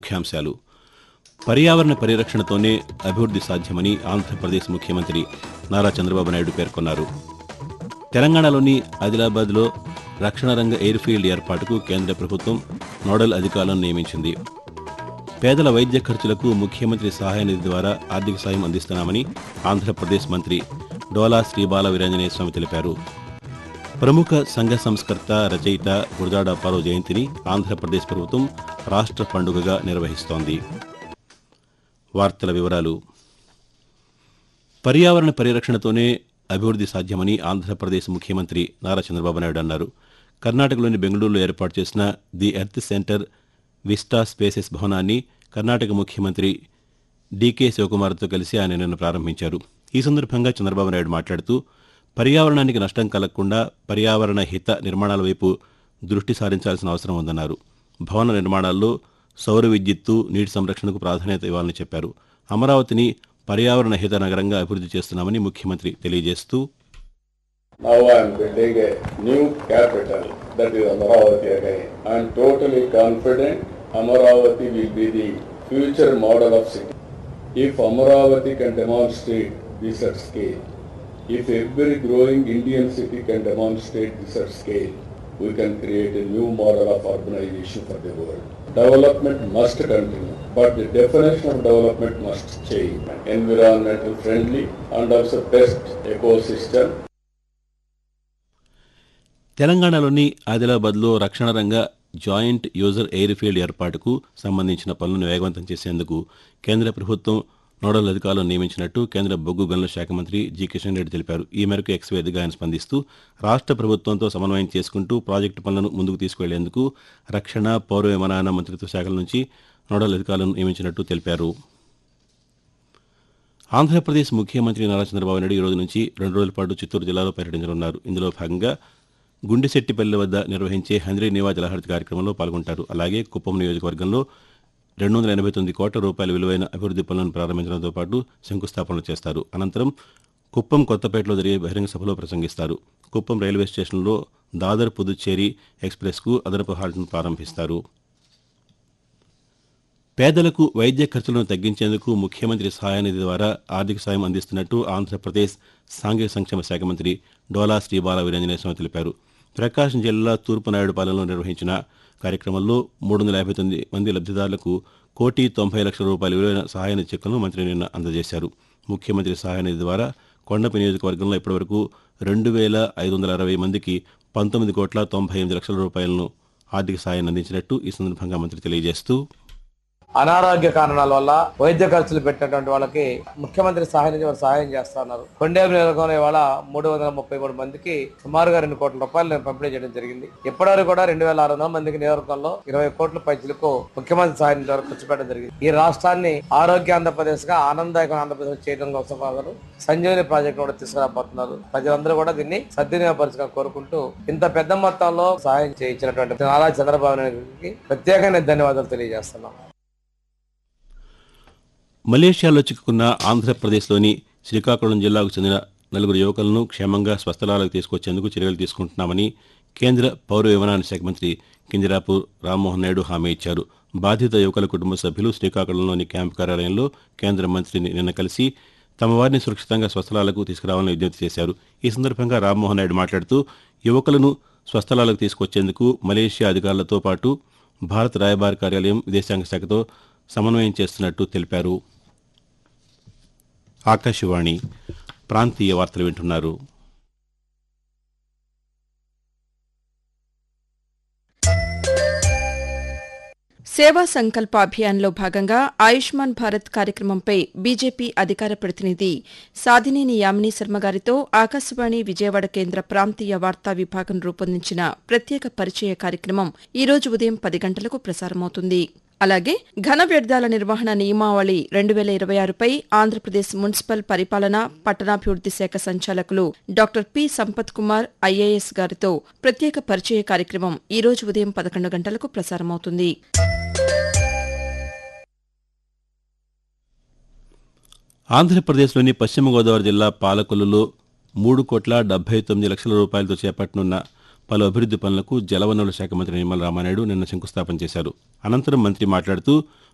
ముఖ్యాంశాలు పర్యావరణ పరిరక్షణతోనే అభివృద్ధి సాధ్యమని ఆంధ్రప్రదేశ్ ముఖ్యమంత్రి నారా చంద్రబాబు నాయుడు పేర్కొన్నారు తెలంగాణలోని ఆదిలాబాద్లో రక్షణ రంగ ఎయిర్ ఫీల్డ్ ఏర్పాటుకు కేంద్ర ప్రభుత్వం నోడల్ అధికారులను నియమించింది పేదల వైద్య ఖర్చులకు ముఖ్యమంత్రి సహాయ నిధి ద్వారా ఆర్థిక సాయం అందిస్తున్నామని ఆంధ్రప్రదేశ్ మంత్రి డోలా శ్రీబాల వీరాంజనేయ స్వామి తెలిపారు ప్రముఖ సంఘ సంస్కర్త రచయిత గురజాడ అప్పారావు జయంతిని ఆంధ్రప్రదేశ్ ప్రభుత్వం రాష్ట్ర పండుగగా నిర్వహిస్తోంది వార్తల వివరాలు పర్యావరణ పరిరక్షణతోనే అభివృద్ధి సాధ్యమని ఆంధ్రప్రదేశ్ ముఖ్యమంత్రి నారా చంద్రబాబు నాయుడు అన్నారు కర్ణాటకలోని బెంగళూరులో ఏర్పాటు చేసిన the earth centre vista spaces భవనాన్ని కర్ణాటక ముఖ్యమంత్రి డీకే శివకుమార్తో కలిసి ఆయన నిన్న ప్రారంభించారు ఈ సందర్భంగా చంద్రబాబు నాయుడు మాట్లాడుతూ పర్యావరణానికి నష్టం కలగకుండా పర్యావరణ హిత నిర్మాణాల వైపు దృష్టి సారించాల్సిన అవసరం ఉందన్నారు భవన నిర్మాణాల్లో సౌర విద్యుత్తు నీటి సంరక్షణకు ప్రాధాన్యత ఇవ్వాలని చెప్పారు అమరావతిని పర్యావరణ హిత నగరంగా అభివృద్ధి చేస్తున్నామని ముఖ్యమంత్రి తెలియజేస్తూ Now I am building a new capital, that is Amaravati again. I am totally confident Amaravati will be the future model of city. If Amaravati can demonstrate this at scale, if every growing Indian city can demonstrate this at scale, we can create a new model of urbanization for the world. Development must continue, but the definition of development must change. Environmental friendly and also best ecosystem తెలంగాణలోని ఆదిలాబాద్లో రక్షణ రంగ joint user air field ఏర్పాటుకు సంబంధించిన పనులను వేగవంతం చేసేందుకు కేంద్ర ప్రభుత్వం నోడల్ అధికారులను నియమించినట్టు కేంద్ర బొగ్గు గనుల శాఖ మంత్రి జి కిషన్ రెడ్డి తెలిపారు ఈ మేరకు ఎక్స్ వేదికగా ఆయన స్పందిస్తూ రాష్ట్ర ప్రభుత్వంతో సమన్వయం చేసుకుంటూ ప్రాజెక్టు పనులను ముందుకు తీసుకువెళ్లేందుకు రక్షణ పౌర విమానయాన మంత్రిత్వ శాఖల నుంచి నోడల్ అధికారులను నియమించినట్టు తెలిపారు ఆంధ్రప్రదేశ్ ముఖ్యమంత్రి నారా చంద్రబాబు నాయుడు ఈ రోజు నుంచి రెండు రోజుల పాటు చిత్తూరు జిల్లాలో పర్యటించనున్నారు ఇందులో భాగంగా గుండెశెట్టిపల్లి వద్ద నిర్వహించే హంద్రీ నివా జలహరిత కార్యక్రమంలో పాల్గొంటారు అలాగే కుప్పం నియోజకవర్గంలో రెండు వందల ఎనభై తొమ్మిది కోట్ల రూపాయల విలువైన అభివృద్ధి పనులను ప్రారంభించడంతో పాటు శంకుస్థాపనలు చేస్తారు అనంతరం కుప్పం కొత్తపేటలో జరిగే బహిరంగ సభలో ప్రసంగిస్తారు కుప్పం రైల్వే స్టేషన్లో దాదర్ పుదుచ్చేరి ఎక్స్ప్రెస్కు అదనపు హాల్ట్ను ప్రారంభిస్తారు పేదలకు వైద్య ఖర్చులను తగ్గించేందుకు ముఖ్యమంత్రి సహాయనిధి ద్వారా ఆర్థిక సాయం అందిస్తున్నట్టు ఆంధ్రప్రదేశ్ సాంఘిక సంక్షేమ శాఖ మంత్రి డోలా శ్రీబాల వీరంజనేయ స్వామి తెలిపారు ప్రకాశం జిల్లా తూర్పునాయుడుపాలెంలో నిర్వహించిన కార్యక్రమంలో మూడు వందల యాభై తొమ్మిది మంది లబ్ధిదారులకు కోటి తొంభై లక్షల రూపాయల విలువైన సహాయ చెక్కులను మంత్రి నిన్న అందజేశారు ముఖ్యమంత్రి సహాయనిధి ద్వారా కొండపి నియోజకవర్గంలో ఇప్పటివరకు రెండు వేల ఐదు వందల అరవై మందికి పంతొమ్మిది కోట్ల తొంభై ఎనిమిది లక్షల రూపాయలను ఆర్థిక సాయాన్ని అందించినట్టు ఈ సందర్భంగా మంత్రి తెలియజేస్తూ అనారోగ్య కారణాల వల్ల వైద్య ఖర్చులు పెట్టినటువంటి వాళ్ళకి ముఖ్యమంత్రి సహాయం నుంచి వారు సహాయం చేస్తా ఉన్నారు కొండేపు నియోజకవర్గం ఇవాళ మూడు వందల ముప్పై మూడు మందికి సుమారుగా రెండు కోట్ల రూపాయలు నేను పంపిణీ చేయడం జరిగింది ఇప్పటివరకు కూడా రెండు వేల ఆరు వందల మందికి నియోజకవర్గంలో ఇరవై కోట్ల పైసలకు ముఖ్యమంత్రి సహాయం ద్వారా ఖర్చు పెట్టడం జరిగింది ఈ రాష్ట్రాన్ని ఆరోగ్య ఆంధ్రప్రదేశ్ గా ఆనందదాయక ఆంధ్రప్రదేశ్ చేయడం కోసం వారు సంజీవని ప్రాజెక్ట్ కూడా తీసుకురాబోతున్నారు ప్రజలందరూ కూడా దీన్ని సద్వినియోగపరచుగా కోరుకుంటూ ఇంత పెద్ద మొత్తంలో సహాయం చేయించినటువంటి నారా చంద్రబాబు నాయుడుకి ప్రత్యేకంగా ధన్యవాదాలు తెలియజేస్తున్నాం మలేషియాలో చిక్కుకున్న ఆంధ్రప్రదేశ్లోని శ్రీకాకుళం జిల్లాకు చెందిన నలుగురు యువకులను క్షేమంగా స్వస్థలాలకు తీసుకొచ్చేందుకు చర్యలు తీసుకుంటున్నామని కేంద్ర పౌర విమానయాన శాఖ మంత్రి కింజరాపు రామ్మోహన్ నాయుడు హామీ ఇచ్చారు బాధిత యువకుల కుటుంబ సభ్యులు శ్రీకాకుళంలోని క్యాంపు కార్యాలయంలో కేంద్ర మంత్రిని నిన్న కలిసి తమ వారిని సురక్షితంగా స్వస్థలాలకు తీసుకురావాలని విజ్ఞప్తి చేశారు ఈ సందర్భంగా రామ్మోహన్ నాయుడు మాట్లాడుతూ యువకులను స్వస్థలాలకు తీసుకొచ్చేందుకు మలేషియా అధికారులతో పాటు భారత రాయబార కార్యాలయం విదేశాంగ శాఖతో సమన్వయం చేస్తున్నట్టు తెలిపారు ఆకాశవాణి ప్రాంతీయ వార్తలు వింటున్నారు సేవా సంకల్ప అభియాన్లో భాగంగా ఆయుష్మాన్ భారత్ కార్యక్రమంపై బీజేపీ అధికార ప్రతినిధి సాధినేని యామిని శర్మ గారితో ఆకాశవాణి విజయవాడ కేంద్ర ప్రాంతీయ వార్తా విభాగం రూపొందించిన ప్రత్యేక పరిచయ కార్యక్రమం ఈ రోజు ఉదయం పది గంటలకు ప్రసారమవుతుంది అలాగే ఘన వ్యర్థాల నిర్వహణ నియమావళి రెండు వేల ఇరవై ఆరుపై ఆంధ్రప్రదేశ్ మున్సిపల్ పరిపాలన పట్టణాభివృద్ది శాఖ సంచాలకులు doctor P Sampath Kumar IAS గారితో ప్రత్యేక పరిచయ కార్యక్రమం ఈ రోజు ఉదయం పదకొండు గంటలకు ప్రసారమవుతుంది ఆంధ్రప్రదేశ్లోని పశ్చిమ గోదావరి జిల్లా పాలకొల్లులో మూడు కోట్ల డెబ్బై తొమ్మిది లక్షల రూపాయలతో చేపట్టనున్న పలు అభివృద్ది పనులకు జలవనరుల శాఖ మంత్రి నిమ్మల రామానాయుడు నిన్న శంకుస్థాపన చేశారు అనంతరం మంత్రి మాట్లాడుతూ